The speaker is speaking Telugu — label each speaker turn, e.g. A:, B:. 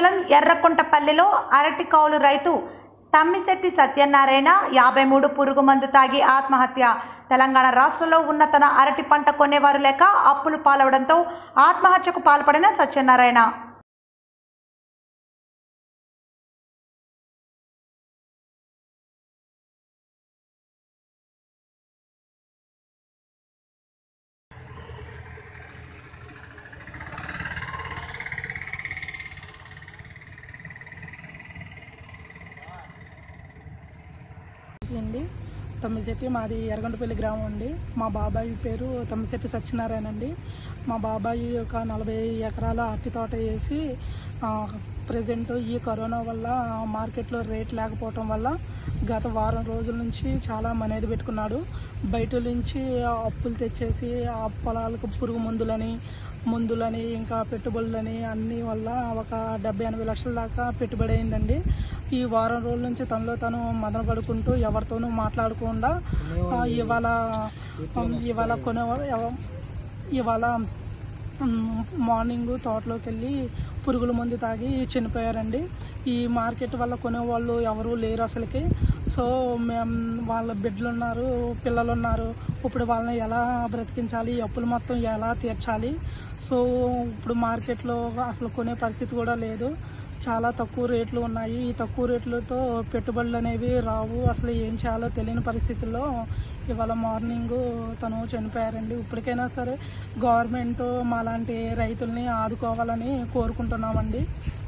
A: మండలం ఎర్రకుంటపల్లిలో అరటి కౌలు రైతు తమ్మిశెట్టి సత్యనారాయణ యాభై మూడు పురుగు మందు తాగి ఆత్మహత్య తెలంగాణ రాష్ట్రంలో ఉన్న తన అరటి పంట కొనేవారు లేక అప్పులు పాలవడంతో ఆత్మహత్యకు పాల్పడిన సత్యనారాయణ
B: అండి తమ్మిశెట్టి మాది ఎర్రగొండపల్లి గ్రామం అండి మా బాబాయ్ పేరు తమ్మిశెట్టి సత్యనారాయణ అండి మా బాబాయ్ ఒక నలభై ఎకరాల అరటి తోట వేసి ప్రజెంట్ ఈ కరోనా వల్ల మార్కెట్లో రేట్ లేకపోవటం వల్ల గత వారం రోజుల నుంచి చాలా మనేది పెట్టుకున్నాడు బయట నుంచి అప్పులు తెచ్చేసి ఆ పొలాలకు పురుగు మందులని మందులని ఇంకా పెట్టుబడులని అన్ని వల్ల ఒక డెబ్బై ఎనభై లక్షల దాకా పెట్టుబడి అయిందండి ఈ వారం రోజుల నుంచి తనలో తను మదన పడుకుంటూ ఎవరితోనూ మాట్లాడకుండా ఆ, ఇవాళ ఇవాళ కొనే ఇవాళ మ్, మార్నింగ్ తోటలోకి వెళ్ళి పురుగుల మందు తాగి చనిపోయారండి ఈ మార్కెట్ వల్ల కొనేవాళ్ళు ఎవరు లేరు అసలుకి సో మేము వాళ్ళ బిడ్డలు ఉన్నారు పిల్లలు ఉన్నారు ఇప్పుడు వాళ్ళని ఎలా బ్రతికించాలి ఈ అప్పులు మొత్తం ఎలా తీర్చాలి సో ఇప్పుడు మార్కెట్లో అసలు కొనే పరిస్థితి కూడా లేదు చాలా తక్కువ రేట్లు ఉన్నాయి ఈ తక్కువ రేట్లతో పెట్టుబడులు అనేవి రావు అసలు ఏం చేయాలో తెలియని పరిస్థితుల్లో ఇవాళ మార్నింగ్ తను చనిపోయారండి ఇప్పటికైనా సరే గవర్నమెంట్ మాలాంటి రైతుల్ని ఆదుకోవాలని కోరుకుంటున్నామండి